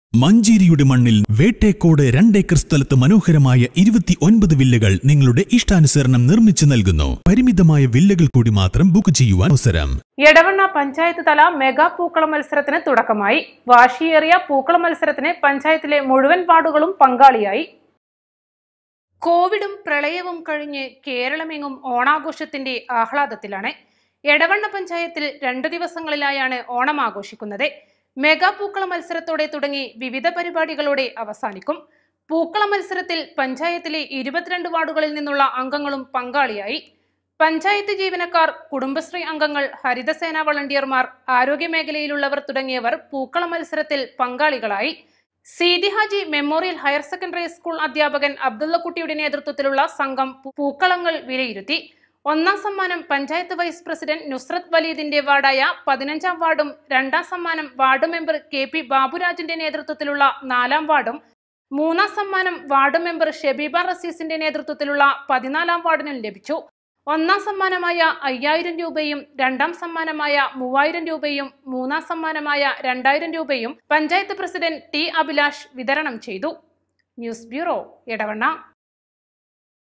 മഞ്ചേരിയുടെ മണ്ണിൽ വേട്ടേക്കോട് രണ്ടേക്കർ സ്ഥലത്ത് മനോഹരമായ ഇരുപത്തി ഒൻപത് വില്ലകൾ നിങ്ങളുടെ ഇഷ്ടാനുസരണം നിർമ്മിച്ചു നൽകുന്നു പരിമിതമായ വില്ലകൾ കൂടി മാത്രം ബുക്ക് ചെയ്യുവാൻ അവസരം എടവണ്ണ പഞ്ചായത്ത് തല മെഗാ പൂക്കള മത്സരത്തിന് തുടക്കമായി വാശിയേറിയ പൂക്കള മത്സരത്തിന് പഞ്ചായത്തിലെ മുഴുവൻ വാർഡുകളും പങ്കാളിയായി കോവിഡും പ്രളയവും കഴിഞ്ഞ് കേരളമെങ്ങും ഓണാഘോഷത്തിന്റെ ആഹ്ലാദത്തിലാണ് എടവണ്ണ പഞ്ചായത്തിൽ രണ്ടു ദിവസങ്ങളിലായാണ് ഓണം ആഘോഷിക്കുന്നത് മെഗാ പൂക്കള മത്സരത്തോടെ തുടങ്ങി വിവിധ പരിപാടികളോടെ അവസാനിക്കും പൂക്കള മത്സരത്തിൽ പഞ്ചായത്തിലെ ഇരുപത്തിരണ്ട് വാർഡുകളിൽ നിന്നുള്ള അംഗങ്ങളും പങ്കാളിയായി പഞ്ചായത്ത് ജീവനക്കാർ കുടുംബശ്രീ അംഗങ്ങൾ ഹരിതസേന വളണ്ടിയർമാർ ആരോഗ്യ മേഖലയിലുള്ളവർ തുടങ്ങിയവർ പൂക്കള മത്സരത്തിൽ പങ്കാളികളായി Seethi Haji memorial higher secondary school അധ്യാപകൻ അബ്ദുള്ളക്കുട്ടിയുടെ നേതൃത്വത്തിലുള്ള സംഘം പൂ- പൂക്കളങ്ങൾ വിലയിരുത്തി ഒന്നാം സമ്മാനം പഞ്ചായത്ത് വൈസ് പ്രസിഡന്റ് നുസ്രത് വലീദിന്റെ വാർഡായ പതിനഞ്ചാം വാർഡും രണ്ടാം സമ്മാനം വാർഡ് മെമ്പർ കെ പി ബാബുരാജിന്റെ നേതൃത്വത്തിലുള്ള നാലാം വാർഡും മൂന്നാം സമ്മാനം വാർഡ് മെമ്പർ ഷെബീബ റസീസിന്റെ നേതൃത്വത്തിലുള്ള പതിനാലാം വാർഡിനും ലഭിച്ചു ഒന്നാം സമ്മാനമായ അയ്യായിരം രൂപയും രണ്ടാം സമ്മാനമായ മൂവായിരം രൂപയും മൂന്നാം സമ്മാനമായ രണ്ടായിരം രൂപയും പഞ്ചായത്ത് പ്രസിഡന്റ് ടി അഭിലാഷ് വിതരണം ചെയ്തു ന്യൂസ് ബ്യൂറോ എടവണ്ണ